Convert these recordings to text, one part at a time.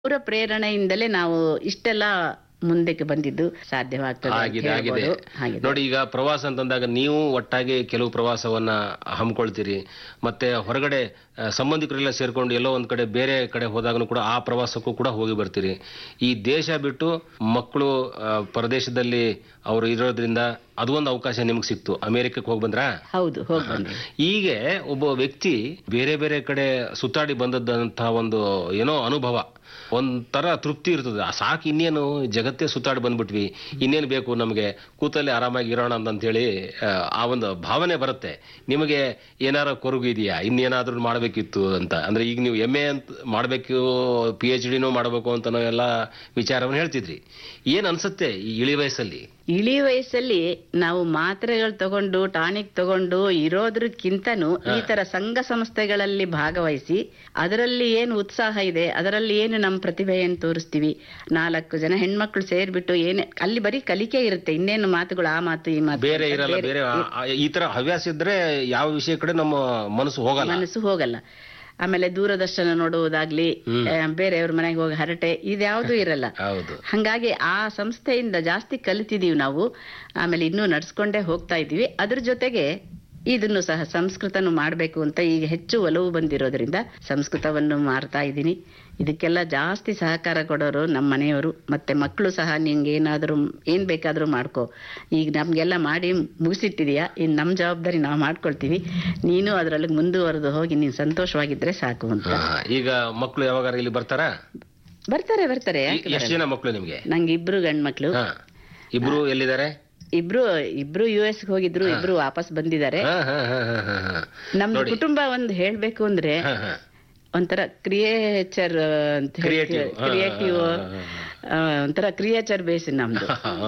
ಅವರ ಪ್ರೇರಣೆಯಿಂದಲೇ ನಾವು ಇಷ್ಟೆಲ್ಲ ಮುಂದಕ್ಕೆ ಬಂದಿದ್ದು ಸಾಧ್ಯವಾಗ್ತದೆ ಅಂತ ಆಗಿದೆ ಆಗಿದೆ ಹೇಳ್ಬೋದು. ಆಗಿದೆ. ನೋಡಿ ಈಗ ಪ್ರವಾಸ ಅಂತಂದಾಗ ನೀವು ಒಟ್ಟಾಗಿ ಕೆಲವು ಪ್ರವಾಸವನ್ನ ಹಮ್ಮಿಕೊಳ್ತೀರಿ ಮತ್ತೆ ಹೊರಗಡೆ ಆ, ಸಂಬಂಧಿಕರೆಲ್ಲ ಸೇರ್ಕೊಂಡು ಎಲ್ಲೋ ಒಂದ್ ಕಡೆ ಬೇರೆ ಕಡೆ ಹೋದಾಗನು ಕೂಡ ಆ ಪ್ರವಾಸಕ್ಕೂ ಕೂಡ ಹೋಗಿ ಬರ್ತೀರಿ ಈ ದೇಶ ಬಿಟ್ಟು ಮಕ್ಕಳು ಆ, ಪರದೇಶದಲ್ಲಿ ಅವರು ಇರೋದ್ರಿಂದ ಅದು ಒಂದು ಅವಕಾಶ ನಿಮ್ಗೆ ಸಿಕ್ತು ಅಮೆರಿಕಕ್ಕೆ ಹೋಗಿ ಬಂದ್ರಾ ಹೌದು ಹೋಗಿ ಬಂದ್ವಿ ಹೀಗೆ ಒಬ್ಬ ವ್ಯಕ್ತಿ ಬೇರೆ ಬೇರೆ ಕಡೆ ಸುತ್ತಾಡಿ ಬಂದದ್ದಂತಹ ಒಂದು ಏನೋ ಅನುಭವ ಒಂಥರ ತೃಪ್ತಿ ಇರ್ತದೆ ಆ ಸಾಕು ಇನ್ನೇನು ಜಗತ್ತೇ ಸುತ್ತಾಡಿ ಬಂದ್ಬಿಟ್ವಿ ಇನ್ನೇನು ಬೇಕು ನಮಗೆ ಕೂತಲ್ಲಿ ಆರಾಮಾಗಿ ಇರೋಣ ಅಂತಂತೇಳಿ ಆ, ಆ ಒಂದು ಭಾವನೆ ಬರುತ್ತೆ ನಿಮಗೆ ಏನಾರ ಕೊರಗು ಇದೆಯಾ ಇನ್ನೇನಾದ್ರೂ ಮಾಡಬೇಕಿತ್ತು ಅಂತ ಅಂದ್ರೆ ಈಗ ನೀವು ಎಮ್ ಎ ಅಂತ ಮಾಡಬೇಕು ಪಿ ಎಚ್ ಡಿನೂ ಮಾಡಬೇಕು ಅಂತ ಎಲ್ಲ ವಿಚಾರವನ್ನು ಹೇಳ್ತಿದ್ರಿ ಏನ್ ಅನ್ಸುತ್ತೆ ಈ ಇಳಿ ವಯಸ್ಸಲ್ಲಿ ಇಳಿ ವಯಸ್ಸಲ್ಲಿ ನಾವು ಮಾತ್ರೆಗಳು ತಗೊಂಡು ಟಾನಿಕ್ ತಗೊಂಡು ಇರೋದ್ರಕ್ಕಿಂತನೂ ಈ ತರ ಸಂಘ ಸಂಸ್ಥೆಗಳಲ್ಲಿ ಭಾಗವಹಿಸಿ ಅದರಲ್ಲಿ ಏನು ಉತ್ಸಾಹ ಇದೆ ಅದರಲ್ಲಿ ಏನು ನಮ್ಮ ಪ್ರತಿಭೆಯನ್ನು ತೋರಿಸ್ತೀವಿ ನಾಲ್ಕು ಜನ ಹೆಣ್ಮಕ್ಳು ಸೇರ್ಬಿಟ್ಟು ಏನೇ ಅಲ್ಲಿ ಬರೀ ಕಲಿಕೆ ಇರುತ್ತೆ ಇನ್ನೇನು ಮಾತುಗಳು ಆ ಮಾತು ಈ ಮಾತು ಬೇರೆ ಅಂತ ಇರಲ್ಲ ಬೇರೆ ಆ- ಆ- ಈ ತರ ಹವ್ಯಾಸ ಇದ್ರೆ ಯಾವ ವಿಷಯ ಕಡೆ ನಮ್ಮ ಮನಸ್ಸು ಹೋಗಲ್ಲ ಮನಸ್ಸು ಹೋಗಲ್ಲ ಆಮೇಲೆ ದೂರದರ್ಶನ ನೋಡುವುದಾಗ್ಲಿ ಆ, ಬೇರೆಯವ್ರ ಮನೆಗೆ ಹೋಗಿ ಹರಟೆ ಇದ್ಯಾವುದೂ ಇರಲ್ಲ ಹೌದು ಹಂಗಾಗಿ ಆ ಸಂಸ್ಥೆಯಿಂದ ಜಾಸ್ತಿ ಕಲಿತಿದೀವಿ ನಾವು ಆಮೇಲೆ ಇನ್ನೂ ನಡ್ಸ್ಕೊಂಡೇ ಹೋಗ್ತಾ ಇದೀವಿ ಅದ್ರ ಜೊತೆಗೆ ಇದನ್ನು ಸಹ ಸಂಸ್ಕೃತನು ಮಾಡಬೇಕು ಅಂತ ಈಗ ಹೆಚ್ಚು ಒಲವು ಬಂದಿರೋದ್ರಿಂದ ಸಂಸ್ಕೃತವನ್ನು ಮಾರ್ತಾ ಇದ್ದೀನಿ ಇದಕ್ಕೆಲ್ಲ ಜಾಸ್ತಿ ಸಹಕಾರ ಕೊಡೋರು ನಮ್ಮ ಮನೆಯವರು ಮತ್ತೆ ಮಕ್ಕಳು ಸಹ ನಿಂಗೆ ಏನಾದರೂ ಏನ್ ಬೇಕಾದ್ರೂ ಮಾಡ್ಕೋ ಈಗ ನಮ್ಗೆಲ್ಲ ಮಾಡಿ ಮುಗಿಸಿಟ್ಟಿದೀಯಾ ಇನ್ನು ನಮ್ಮ ಜವಾಬ್ದಾರಿ ನಾವು ಮಾಡ್ಕೊಳ್ತೀವಿ ನೀನು ಅದರಲ್ಲಿ ಮುಂದುವರೆದು ಹೋಗಿ ನೀನು ಸಂತೋಷವಾಗಿದ್ರೆ ಸಾಕು ಅಂತ ಹಾ, ಈಗ ಮಕ್ಕಳು ಯಾವಾಗಾರ ಇಲ್ಲಿ ಬರ್ತಾರಾ ಬರ್ತಾರೆ ಬರ್ತಾರೆ ಯಾಕೆ ಎಷ್ಟು ಬರಲ್ಲ? ಜನ ಮಕ್ಕಳು ನಿಮ್ಗೆ ನಂಗೆ ಇಬ್ರು ಗಂಡ್ಮಕ್ಳು ಹಾ ಇಬ್ರು ಎಲ್ಲಿದ್ದಾರೆ ಇಬ್ರು ಇಬ್ರು ಯು ಎಸ್ ಹೋಗಿದ್ರು ಇಬ್ರು ವಾಪಸ್ ಬಂದಿದ್ದಾರೆ ಹಾ, ಹಾ, ಹಾ, ಹಾ, ಹಾ, ಹಾ. ನಮ್ ಕುಟುಂಬ ಒಂದ್ ಹೇಳ್ಬೇಕು ಅಂದ್ರೆ ಹಾ, ಹಾ. ಒಂಥರ ಕ್ರಿಯೇಚರ್ ಅಂತ Creative. ಹಾ, ಕ್ರಿಯೇಟಿವ್ ಹಾ, ಒಂಥರ ಕ್ರಿಯೇಚರ್ ಬೇಸ್ ನಮ್ದು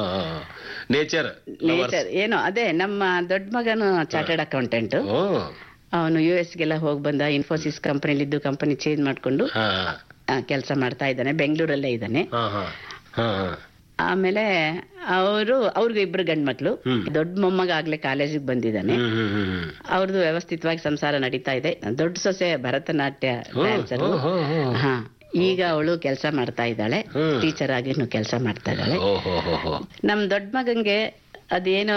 ನೇಚರ್ ನೇಚರ್ ಏನೋ ಅದೇ ನಮ್ಮ ದೊಡ್ಡ ಮಗನು ಚಾರ್ಟರ್ಡ್ ಅಕೌಂಟೆಂಟ್ ಓ ಅವನು ಯು ಎಸ್ ಗೆಲ್ಲ ಹೋಗಿ ಬಂದ ಇನ್ಫೋಸಿಸ್ ಕಂಪನಿಲಿ ಇದ್ದು ಕಂಪನಿ ಚೇಂಜ್ ಮಾಡ್ಕೊಂಡು ಹಾ ಕೆಲಸ ಮಾಡ್ತಾ ಇದ್ದಾನೆ ಬೆಂಗಳೂರಲ್ಲೇ ಇದ್ದಾನೆ ಹಾ ಹಾ ಹಾ ಹಾ ಆಮೇಲೆ ಅವರು ಅವ್ರಿಗೂ ಇಬ್ರು ಗಂಡ್ಮಕ್ಳು ದೊಡ್ಡ ಮೊಮ್ಮಗ ಆಗ್ಲೇ ಕಾಲೇಜಿಗೆ ಬಂದಿದ್ದಾನೆ ಹ್ಮ್ ಹ್ಮ್ ಹ್ಮ್ ಹ್ಮ್. ಅವ್ರದ್ದು ವ್ಯವಸ್ಥಿತವಾಗಿ ಸಂಸಾರ ನಡೀತಾ ಇದೆ ದೊಡ್ಡ ಸೊಸೆ ಭರತನಾಟ್ಯ ಡ್ಯಾನ್ಸರು ಓ, ಹೋ, ಹೋ. ಹಾ ಈಗ ಅವಳು ಕೆಲಸ ಮಾಡ್ತಾ ಇದ್ದಾಳೆ ಹ್ಮ್. ಟೀಚರ್ ಆಗಿ ಕೆಲಸ ಮಾಡ್ತಾ ಇದ್ದಾಳೆ ಓ ಹೋ ಹೋ ಹೋ ನಮ್ ದೊಡ್ಡ ಮಗಂಗೆ ಅದೇನೋ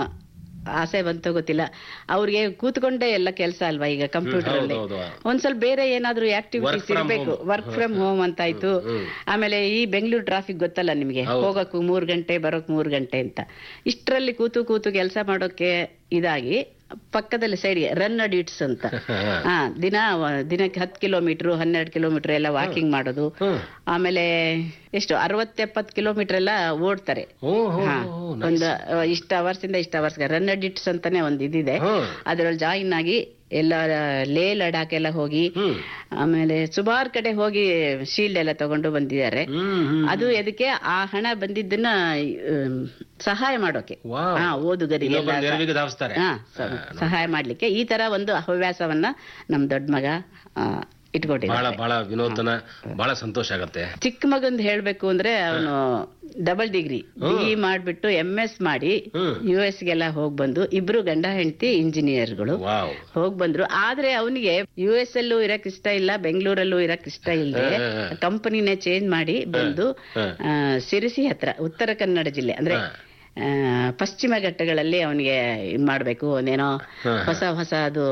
ಆಸೆ ಬಂತೋ ಗೊತ್ತಿಲ್ಲ ಅವ್ರಿಗೆ ಕೂತ್ಕೊಂಡೇ ಎಲ್ಲ ಕೆಲಸ ಅಲ್ವಾ ಈಗ ಕಂಪ್ಯೂಟರ್ ಅಲ್ಲಿ ಹೌದು, ಒಂದ್ ಸ್ವಲ್ಪ ಬೇರೆ ಏನಾದ್ರೂ ಆಕ್ಟಿವಿಟೀಸ್ Work from ಇರ್ಬೇಕು home. ವರ್ಕ್ ಫ್ರಮ್ ಹೋಮ್ ಅಂತ ಆಯ್ತು ಆಮೇಲೆ ಈ ಬೆಂಗಳೂರು ಟ್ರಾಫಿಕ್ ಗೊತ್ತಲ್ಲ ನಿಮ್ಗೆ ಹೋಗಕ್ಕೂ ಮೂರ್ ಗಂಟೆ ಬರೋಕ್ ಮೂರ್ ಗಂಟೆ ಅಂತ ಇಷ್ಟರಲ್ಲಿ ಕೂತು ಕೂತು ಕೆಲಸ ಮಾಡೋಕೆ ಇದಾಗಿ ಪಕ್ಕದಲ್ಲಿ ಸೈಡ್ಗೆ ರನ್ ಡ್ಯೂಟ್ಸ್ ಅಂತ ಹಾ ದಿನ ದಿನಕ್ಕೆ ಹತ್ತು ಕಿಲೋಮೀಟರ್ ಹನ್ನೆರಡು ಕಿಲೋಮೀಟರ್ ಎಲ್ಲ ವಾಕಿಂಗ್ ಮಾಡೋದು ಹ್ಮ್. ಆಮೇಲೆ ಎಷ್ಟು ಅರವತ್ತೆಪ್ಪತ್ತು ಕಿಲೋಮೀಟರ್ ಎಲ್ಲ ಓಡ್ತಾರೆ ಓ ಹೋ ಹಾ ಹೋ, ಒಂದು ಅಹ್, ಇಷ್ಟ ಅವರ್ಸ್ ಇಂದ ಇಷ್ಟ ಅವರ್ಸ್ ರನ್ ಡಿಟ್ಸ್ ಅಂತಾನೆ ಒಂದ್ ಇದಿದೆ ಹ್ಮ್. ಅದ್ರಲ್ಲಿ ಜಾಯಿನ್ ಆಗಿ ಎಲ್ಲ ಲೇ ಲಡಾಖ್ ಎಲ್ಲ ಹೋಗಿ ಹ್ಮ್. ಆಮೇಲೆ ಸುಮಾರು ಕಡೆ ಹೋಗಿ ಶೀಲ್ಡ್ ಎಲ್ಲ ತಗೊಂಡು ಬಂದಿದ್ದಾರೆ ಹ್ಮ್ ಹ್ಮ್ ಅದು ಎದಕ್ಕೆ ಆ ಹಣ ಬಂದಿದ್ದನ್ನ ಅಹ್, ಸಹಾಯ ಮಾಡೋಕೆ ವಾವ್. ಹಾ ಓದುಗರಿಗೆ ಇನ್ನೊಬ್ಬರ ನೆರವಿಗೆ ಧಾವಿಸ್ತಾರೆ ಹಾ ಸ- ಸಹಾಯ ಮಾಡ್ಲಿಕ್ಕೆ ಈ ತರ ಒಂದು ಹವ್ಯಾಸವನ್ನ ನಮ್ ದೊಡ್ಡ ಮಗ ಆ, ಇಟ್ಕೊಂಡಿದ್ದಾನೆ ಬಹಳ ಬಹಳ ವಿನೂತನ ಬಹಳ ಸಂತೋಷ ಆಗತ್ತೆ ಚಿಕ್ಕ ಮಗಂದ್ ಹೇಳ್ಬೇಕು ಅಂದ್ರೆ ಅವನು ಡಬಲ್ ಡಿಗ್ರಿ ಬಿ ಮಾಡ್ಬಿಟ್ಟು ಎಂ ಎಸ್ ಮಾಡಿ ಹ್ಮ್. ಯು ಎಸ್ ಗೆಲ್ಲ ಹೋಗ್ ಬಂದು ಇಬ್ರು ಗಂಡ ಹೆಂಡತಿ ಇಂಜಿನಿಯರ್ಗಳು ವಾವ್ ಹೋಗ್ ಬಂದ್ರು ಆದ್ರೆ ಅವನಿಗೆ ಯು ಎಸ್ ಅಲ್ಲೂ ಇರಕ್ ಇಷ್ಟ ಇಲ್ಲ ಬೆಂಗಳೂರಲ್ಲೂ ಇರಕ್ ಇಷ್ಟ ಇಲ್ಲದೆ ಹಾ, ಹಾ, ಹಾ. ಕಂಪನಿನೇ ಚೇಂಜ್ ಮಾಡಿ ಬಂದು ಹಾ. ಆ, ಸಿರಿಸಿ ಹತ್ರ ಉತ್ತರ ಕನ್ನಡ ಜಿಲ್ಲೆ ಅಂದ್ರೆ ಹಾ. ಆ, ಪಶ್ಚಿಮ ಘಟ್ಟಗಳಲ್ಲಿ ಅವನಿಗೆ ಇದ್ ಮಾಡ್ಬೇಕು ಒಂದೇನೋ ಹಾ, ಹಾ. ಹೊಸ ಹೊಸ ಅದು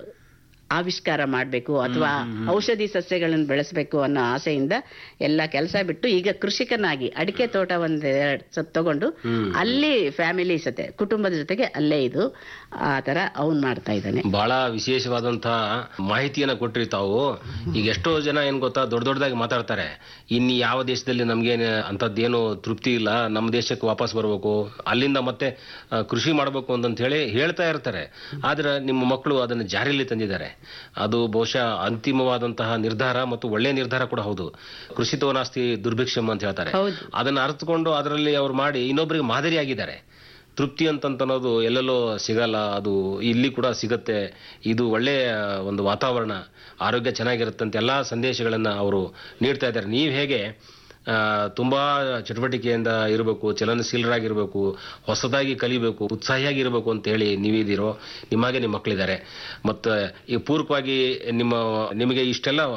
ಆವಿಷ್ಕಾರ ಮಾಡ್ಬೇಕು ಅಥವಾ ಔಷಧಿ ಸಸ್ಯಗಳನ್ನು ಬೆಳೆಸ್ಬೇಕು ಅನ್ನೋ ಆಸೆಯಿಂದ ಎಲ್ಲ ಕೆಲಸ ಬಿಟ್ಟು ಈಗ ಕೃಷಿಕನಾಗಿ ಅಡಿಕೆ ತೋಟ ಒಂದ್ ಎರಡ್ ಸ್ವಲ್ಪ ತಗೊಂಡು ಹ್ಮ್. ಅಲ್ಲಿ ಫ್ಯಾಮಿಲಿ ಸತೆ ಕುಟುಂಬದ ಜೊತೆಗೆ ಅಲ್ಲೇ ಇದು ಆ ತರ ಅವನ್ ಮಾಡ್ತಾ ಇದ್ದಾನೆ ಬಹಳ ವಿಶೇಷವಾದಂತಹ ಮಾಹಿತಿಯನ್ನ ಕೊಟ್ರಿ ತಾವು ಈಗ ಎಷ್ಟೋ ಜನ ಏನ್ ಗೊತ್ತಾ ದೊಡ್ಡ ದೊಡ್ಡದಾಗಿ ಮಾತಾಡ್ತಾರೆ ಇನ್ನು ಯಾವ ದೇಶದಲ್ಲಿ ನಮ್ಗೇನು ಅಂತದ್ದೇನು ತೃಪ್ತಿ ಇಲ್ಲ ನಮ್ಮ ದೇಶಕ್ಕೆ ವಾಪಸ್ ಬರ್ಬೇಕು ಅಲ್ಲಿಂದ ಮತ್ತೆ ಆ, ಕೃಷಿ ಮಾಡ್ಬೇಕು ಅಂತ ಹೇಳಿ ಹೇಳ್ತಾ ಇರ್ತಾರೆ ಆದ್ರೆ ನಿಮ್ಮ ಮಕ್ಕಳು ಅದನ್ನ ಜಾರಿಯಲ್ಲಿ ತಂದಿದ್ದಾರೆ ಅದು ಬಹುಶಃ ಅಂತಿಮವಾದಂತಹ ನಿರ್ಧಾರ ಮತ್ತು ಒಳ್ಳೆಯ ನಿರ್ಧಾರ ಕೂಡ ಹೌದು ಕೃಷಿತೋ ನಾಸ್ತಿ ದುರ್ಭಿಕ್ಷಮ್ ಅಂತ ಹೇಳ್ತಾರೆ ಹೌದು. ಅದನ್ನ ಅರ್ಥಕೊಂಡು ಅದರಲ್ಲಿ ಅವ್ರು ಮಾಡಿ ಇನ್ನೊಬ್ಬರಿಗೆ ಮಾದರಿಯಾಗಿದ್ದಾರೆ ತೃಪ್ತಿ ಅಂತನ್ನೋದು ಎಲ್ಲೆಲ್ಲೋ ಸಿಗಲ್ಲ ಅದು ಇಲ್ಲಿ ಕೂಡ ಸಿಗತ್ತೆ ಇದು ಒಳ್ಳೆಯ ಒಂದು ವಾತಾವರಣ ಆರೋಗ್ಯ ಚೆನ್ನಾಗಿರುತ್ತೆ ಅಂತ ಎಲ್ಲಾ ಸಂದೇಶಗಳನ್ನ ಅವರು ನೀಡ್ತಾ ಇದ್ದಾರೆ ನೀವು ಹೇಗೆ ಆ, ತುಂಬಾ ಚಟುವಟಿಕೆಯಿಂದ ಇರಬೇಕು ಚಲನಶೀಲರಾಗಿರ್ಬೇಕು ಹೊಸದಾಗಿ ಕಲಿಬೇಕು ಉತ್ಸಾಹಿಯಾಗಿರ್ಬೇಕು ಅಂತ ಹೇಳಿ ನೀವಿದ್ದೀರೋ ನಿಮಗೆ ನಿಮ್ಮ ಮಕ್ಕಳಿದ್ದಾರೆ ಮತ್ತು ಈ ಪೂರ್ವಕವಾಗಿ ನಿಮ್ಮ ನಿಮಗೆ ಇಷ್ಟೆಲ್ಲ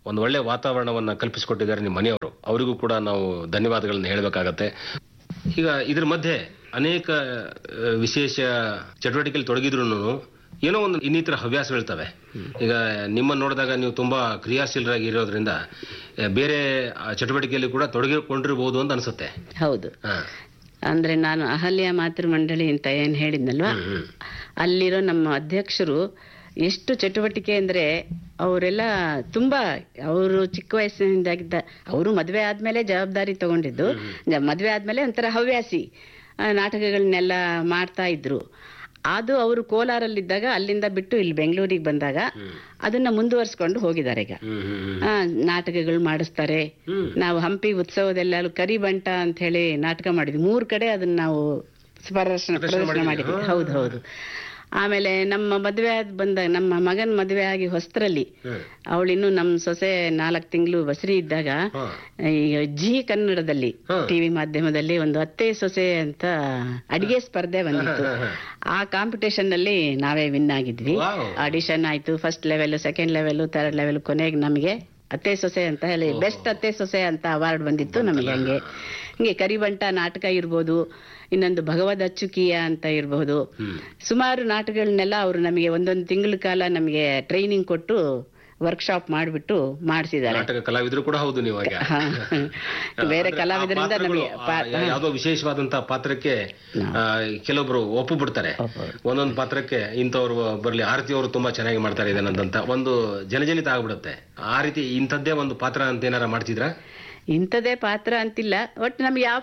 ಒಂದು ಒಳ್ಳೆ ವಾತಾವರಣವನ್ನ ಕಲ್ಪಿಸಿಕೊಟ್ಟಿದ್ದಾರೆ ನಿಮ್ಮ ಮನೆಯವರು ಅವರಿಗೂ ಕೂಡ ನಾವು ಧನ್ಯವಾದಗಳನ್ನ ಹೇಳಬೇಕಾಗತ್ತೆ ಈಗ ಇದ್ರ ಮಧ್ಯೆ ಅನೇಕ ಆ, ವಿಶೇಷ ಚಟುವಟಿಕೆಯಲ್ಲಿ ತೊಡಗಿದ್ರು ಏನೋ ಒಂದು ಇನ್ನಿತರ ಹವ್ಯಾಸಗಳಿರ್ತವೆ ಈಗ ನಿಮ್ಮನ್ನು ನೋಡಿದಾಗ ನೀವು ತುಂಬಾ ಕ್ರಿಯಾಶೀಲರಾಗಿ ಇರೋದ್ರಿಂದ ಆ, ಬೇರೆ ಆ, ಚಟುವಟಿಕೆಯಲ್ಲಿ ಕೂಡ ತೊಡಗಿಕೊಂಡಿರ್ಬೋದು ಅಂತ ಅನ್ಸುತ್ತೆ ಹೌದು ಹಾ. ಅಂದ್ರೆ ನಾನು ಅಹಲ್ಯ ಮಾತೃ ಮಂಡಳಿ ಅಂತ ಏನ್ ಹೇಳಿದ್ನಲ್ವಾ ಹ್ಮ್, ಹ್ಮ್. ಅಲ್ಲಿರೋ ನಮ್ಮ ಅಧ್ಯಕ್ಷರು ಎಷ್ಟು ಚಟುವಟಿಕೆ ಅಂದ್ರೆ ಅವರೆಲ್ಲ ತುಂಬಾ ಅವರು ಚಿಕ್ಕ ವಯಸ್ಸಿನಿಂದಾಗಿದ್ದ ಅವರು ಮದ್ವೆ ಆದ್ಮೇಲೆ ಜವಾಬ್ದಾರಿ ತಗೊಂಡಿದ್ದು ಜ- ಮದ್ವೆ ಆದ್ಮೇಲೆ ಒಂಥರ ಹವ್ಯಾಸಿ ಆ, ನಾಟಕಗಳನ್ನೆಲ್ಲ ಮಾಡ್ತಾ ಇದ್ರು ಅದು ಅವರು ಕೋಲಾರಲ್ಲಿದ್ದಾಗ ಅಲ್ಲಿಂದ ಬಿಟ್ಟು ಇಲ್ಲಿ ಬೆಂಗಳೂರಿಗೆ ಬಂದಾಗ ಅದನ್ನ ಮುಂದುವರ್ಸ್ಕೊಂಡು ಹೋಗಿದ್ದಾರೆ ಈಗ ಹ್ಮ್, ಹ್ಮ್, ಹ್ಮ್. ಆ, ನಾಟಕಗಳು ಮಾಡಿಸ್ತಾರೆ ಹ್ಮ್. ನಾವು ಹಂಪಿ ಉತ್ಸವದೆಲ್ಲ ಕರಿಬಂಟ ಅಂತ ಹೇಳಿ ನಾಟಕ ಮಾಡಿದ್ವಿ ಮೂರ್ ಕಡೆ ಅದನ್ನ ನಾವು ಪ್ರದರ್ಶನ ಪ್ರದರ್ಶನ ಮಾಡಿದ್ವಿ ಹೌದು ಹೌದು ಆಮೇಲೆ ನಮ್ಮ ಮದ್ವೆ ಆದ್ ಬಂದಾಗ ನಮ್ಮ ಮಗನ್ ಮದ್ವೆ ಆಗಿ ಹೊಸ್ತರಲ್ಲಿ ಹ್ಮ್. ಅವಳಿನ್ನು ನಮ್ಮ ಸೊಸೆ ನಾಲ್ಕು ತಿಂಗಳು ಬಸರಿ ಇದ್ದಾಗ ಹಾ. ಈ ಜಿ ಕನ್ನಡದಲ್ಲಿ ಹಾ. ಟಿವಿ ಮಾಧ್ಯಮದಲ್ಲಿ ಒಂದು ಅತ್ತೆ ಸೊಸೆ ಅಂತ ಅಡಿಗೆ ಸ್ಪರ್ಧೆ ಬಂದಿತ್ತು ಹಾ, ಹಾ, ಆ ಕಾಂಪಿಟೇಷನ್ ನಲ್ಲಿ ನಾವೇ ವಿನ್ ಆಗಿದ್ವಿ ವಾವ್. ಆಡಿಷನ್ ಆಯ್ತು first level second level third level ಕೊನೆಗೆ ನಮಗೆ ಅತ್ತೆ ಸೊಸೆ ಅಂತ ಹೇಳಿ ಬೆಸ್ಟ್ ಅತ್ತೆ ಸೊಸೆ ಅಂತ ಅವಾರ್ಡ್ ಬಂದಿತ್ತು ನಮಗೆ ಹಂಗೆ ಹಿಂಗೆ ಕರಿಬಂಟ ನಾಟಕ ಇರ್ಬೋದು ಇನ್ನೊಂದು ಭಗವದ್ ಅಚ್ಚುಕಿಯ ಅಂತ ಇರ್ಬೋದು ಹ್ಮ್. ಸುಮಾರು ನಾಟಕಗಳನ್ನೆಲ್ಲ ಅವರು ನಮಗೆ ಒಂದೊಂದು ತಿಂಗಳ ಕಾಲ ನಮಗೆ ಟ್ರೈನಿಂಗ್ ಕೊಟ್ಟು ವರ್ಕ್ಶಾಪ್ ಮಾಡಿಬಿಟ್ಟು ಮಾಡಿಸಿದ್ದಾರೆ ನಾಟಕ ಕಲಾವಿದರು ಕೂಡ ಹೌದು ನೀವು ಈಗ ಹಾ. ಬೇರೆ ಅಂದ್ರೆ ಆ ಕಲಾವಿದರಿಂದ ಪಾತ್ರಗಳು, ನಮಗೆ ಪಾ- ಆ, ಯಾವುದೋ ವಿಶೇಷವಾದಂತಹ ಪಾತ್ರಕ್ಕೆ ಆ, ಕೆಲವೊಬ್ರು ಒಪ್ಪು ಬಿಡ್ತಾರೆ ಒಂದೊಂದು ಪಾತ್ರಕ್ಕೆ ಇಂಥವ್ರು ಬರ್ಲಿ ಆರತಿ ಅವರು ತುಂಬಾ ಚೆನ್ನಾಗಿ ಮಾಡ್ತಾರೆ ಇದನ್ನಂತ ಒಂದು ಜನಜನಿತ ಆಗ್ಬಿಡುತ್ತೆ ಆ ರೀತಿ ಇಂಥದ್ದೇ ಒಂದು ಪಾತ್ರ ಅಂತ ಏನಾರ ಮಾಡ್ತಿದ್ರಾ ಇಂಥದೇ ಪಾತ್ರ ಅಂತಿಲ್ಲ ಒಟ್ಟು ನಮ್ಗೆ ಯಾವ